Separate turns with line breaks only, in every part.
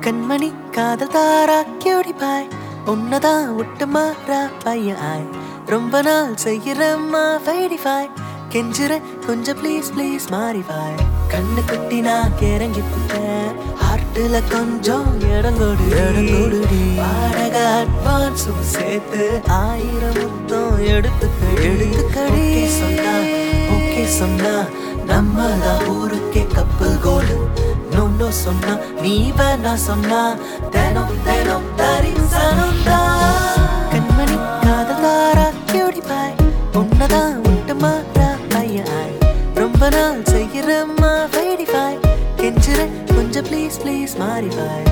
கண்மணி காதல் தாரா கியூடி பாய் உன்னதான் விட்டு மாறா பையன் ஆய் ரொம்ப நாள் செய்யறம்மா ஃபைடிஃபை கெஞ்சுற கொஞ்சம் ப்ளீஸ் ப்ளீஸ் மாறிவாய் கண்ணு குட்டி நான் கிறங்கி புட்டேன் ஹார்ட்டுல கொஞ்சம் இடங்கோடு இடங்கோடுடி வாடகை அட்வான்ஸும் சேர்த்து ஆயிரம் முத்தம் எடுத்துக்க எடுத்துக்கடி சொன்னா ஓகே சொன்னா நம்ம தான் ஊருக்கே கப்பல் கோடு நோ சொன்னா நீ வேணா சொன்னா தினம் தினம் தரிசனம் கண்மணி காதலாரா கியூடி பாய் உன்னதான் விட்டு மாறா பையன் ரொம்ப நாள் செய்யறம்மா ஃபைடிஃபை கெஞ்சுற கொஞ்சம் ப்ளீஸ் ப்ளீஸ் மாறிவாய்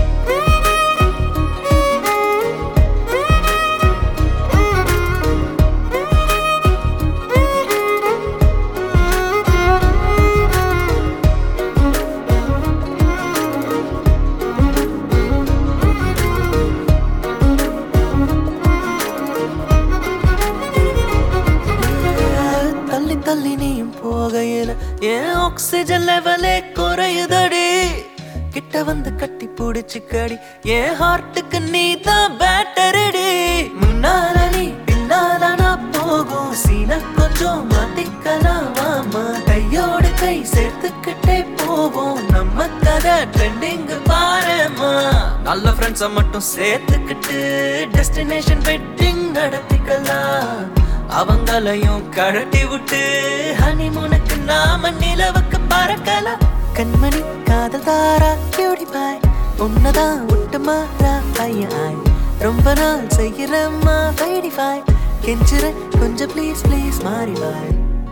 தள்ளி தள்ளி நீயும் போகையில என் ஆக்சிஜன் லெவலே குறையுதடி கிட்ட வந்து கட்டி பிடிச்சு கடி என் ஹார்ட்டுக்கு நீ தான் பேட்டரிடி முன்னால நீ பின்னால நான் போகும் சீன கொஞ்சம் மாத்திக்கலாம் வாமா கையோடு கை சேர்த்துக்கிட்டே போவோம் நம்ம கதை ட்ரெண்டிங் பாருமா நல்ல ஃப்ரெண்ட்ஸை மட்டும் சேர்த்துக்கிட்டு டெஸ்டினேஷன் வெட்டிங் நடத்திக்கலாம் அவங்களையும் கழட்டி விட்டு ஹனிமூனுக்கு நாம நிலவுக்கு பறக்கலாம் கண்மணி காதல் தாரா கியூடி பாய் உன்னதான் விட்டு மாறா பையன் ரொம்ப நாள் செய்யறம்மா ஃபைடிஃபை கெஞ்சுற கொஞ்சம் ப்ளீஸ் ப்ளீஸ் மாறிவாய்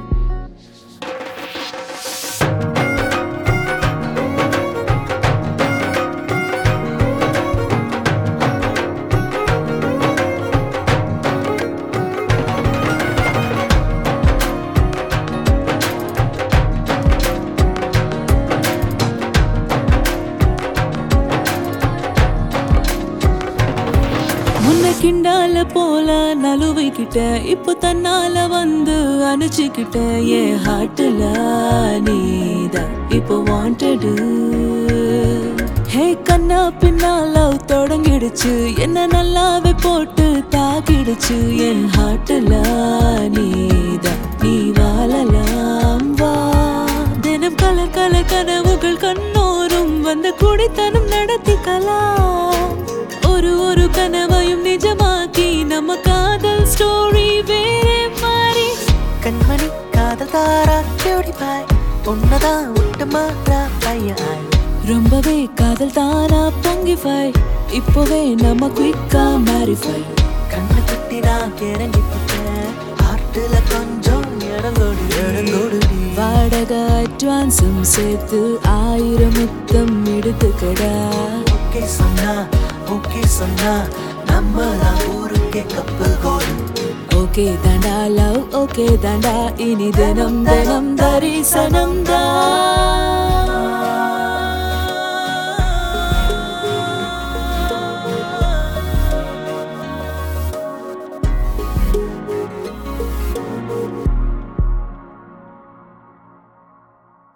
முன்ன கிண்டால போல நழுவிக்கிட்ட இப்போ தன்னால வந்து அணைச்சுக்கிட்ட என் ஹார்ட்ல நீதான் இப்போ வாண்டடு ஹே கண்ணா பின்னா லவ் தொடங்கிடுச்சு என்ன நல்லாவே போட்டு தாக்கிடுச்சு என் ஹார்ட்ல நீதான் நீ வாழலாம் வா தினம் கலர் கலர் கனவுகள் கண்ணோரும் வந்து குடித்தனம் நடத்திக்கலாம் ஒரு ஒரு கனவையும் நிஜமாக்கி நம்ம காதல் ஸ்டோரி வேறே மாறி
கண்மணி காதல் தாரா கியூடி பாய் உன்னதான் விட்டு மாறா பையன்
ரொம்பவே காதல் தானா பொங்கிஃபை இப்போவே நம்ம குயிக்கா மாறிஃபை
கண்ணு குட்டி நான் கிறங்கி போட்டேன் ஹார்ட்டுல கொஞ்சம் இடங்கோடு இடங்கோடுடி
வாடகை அட்வான்ஸும் சேர்த்து ஆயிரம் முத்தம் எடுத்துக்கடா
ஓகே சொன்னா ஓகே சொன்னா நம்ம தான் ஊருக்கே கப்பல் கோடு
ஓகே தாண்டா லவ் ஓகே தாண்டா இனி தினம் தினம் தரிசனம் தான்